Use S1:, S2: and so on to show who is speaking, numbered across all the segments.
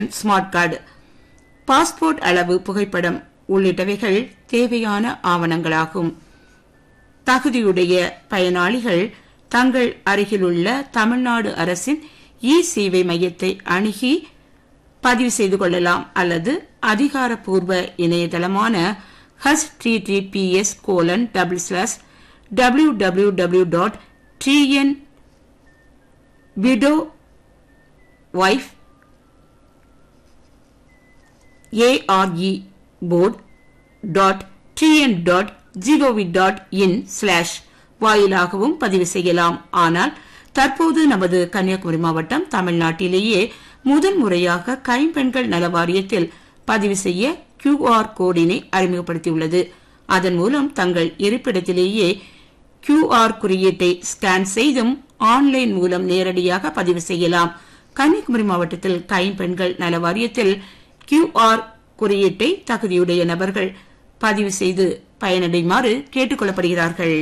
S1: smart card passport அளவு புகைப்படம் உள்ளிட்டவைகள் தேவையான ஆவணங்களாகும் தகுதியுடைய பயனாளிகள் தங்கள் அருகிலுள்ள தமிழ்நாடு அரசின் இ சேவை மையத்தை அணுகி பதிவு செய்து கொள்ளலாம் அல்லது அதிகாரப்பூர்வ இணையதளமான https colon double slash W W W dot TN widow wife ARE port dot TN dot GOV dot in slash வாயிலாகவும் பதிவு செய்யலாம் ஆனால் தற்போது நமது கன்னியாகுமரி மாவட்டம் தமிழ்நாட்டிலேயே முதல் முறையாக கைம்பெண்கள் நல வாரியத்தில் பதிவு செய்ய கியூஆர் கோடினை அறிமுகப்படுத்தியுள்ளது அதன் மூலம் தங்கள் இருப்பிடத்திலேயே கியூஆர் குறியீட்டை ஸ்கேன் செய்தும் ஆன்லைன் மூலம் நேரடியாக பதிவு செய்யலாம் கன்னியாகுமரி மாவட்டத்தில் கைம்பெண்கள் நல வாரியத்தில் கியூஆர் குறியீட்டை தகுதியுடைய நபர்கள் பதிவு செய்து பயனடையுமாறு கேட்டுக் கொள்ளப்படுகிறார்கள்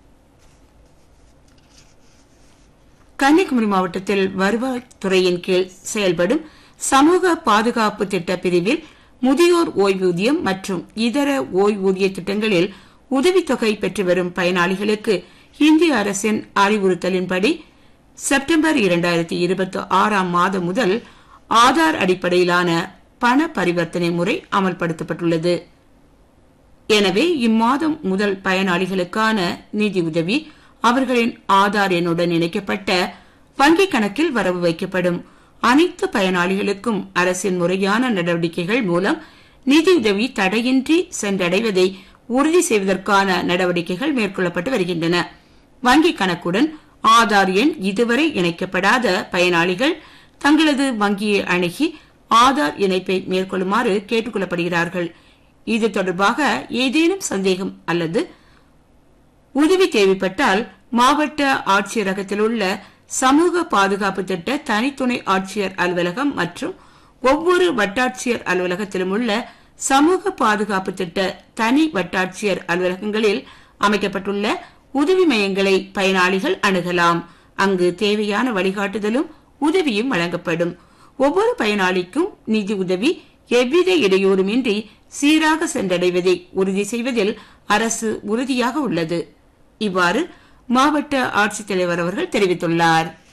S1: கன்னியாகுமரி மாவட்டத்தில் வருவாய்த்துறையின் கீழ் செயல்படும் சமூக பாதுகாப்பு திட்ட பிரிவில் முதியோர் ஓய்வூதியம் மற்றும் இதர ஓய்வூதிய திட்டங்களில் உதவித்தொகை பெற்று வரும் பயனாளிகளுக்கு இந்திய அரசின் அறிவுறுத்தலின்படி செப்டம்பர் இரண்டாயிரத்தி இருபத்தி ஆறாம் மாதம் முதல் ஆதார் அடிப்படையிலான பண பரிவர்த்தனை முறை அமல்படுத்தப்பட்டுள்ளது எனவே இம்மாதம் முதல் பயனாளிகளுக்கான நிதியுதவி அவர்களின் ஆதார் எண்ணுடன் இணைக்கப்பட்ட வங்கிக் கணக்கில் வரவு வைக்கப்படும் அனைத்து பயனாளிகளுக்கும் அரசின் முறையான நடவடிக்கைகள் மூலம் நிதியுதவி தடையின்றி சென்றடைவதை உறுதி செய்வதற்கான நடவடிக்கைகள் மேற்கொள்ளப்பட்டு வருகின்றன வங்கிக் கணக்குடன் ஆதார் எண் இதுவரை இணைக்கப்படாத பயனாளிகள் தங்களது வங்கியை அணுகி ஆதார் இணைப்பை மேற்கொள்ளுமாறு கேட்டுக் கொள்ளப்படுகிறார்கள் இது தொடர்பாக ஏதேனும் சந்தேகம் அல்லது உதவி தேவைப்பட்டால் மாவட்ட ஆட்சியரகத்தில் உள்ள சமூக பாதுகாப்பு திட்ட தனித்துணை ஆட்சியர் அலுவலகம் மற்றும் ஒவ்வொரு வட்டாட்சியர் அலுவலகத்திலும் உள்ள சமூக பாதுகாப்பு திட்ட தனி வட்டாட்சியர் அலுவலகங்களில் அமைக்கப்பட்டுள்ள உதவி மையங்களை பயனாளிகள் அணுகலாம் அங்கு தேவையான வழிகாட்டுதலும் உதவியும் வழங்கப்படும் ஒவ்வொரு பயனாளிக்கும் நிதி உதவி எவ்வித இடையூறுமின்றி சீராக சென்றடைவதை உறுதி செய்வதில் அரசு உறுதியாக உள்ளது இவ்வாறு மாவட்ட ஆட்சித்தலைவர் அவர்கள் தெரிவித்துள்ளார்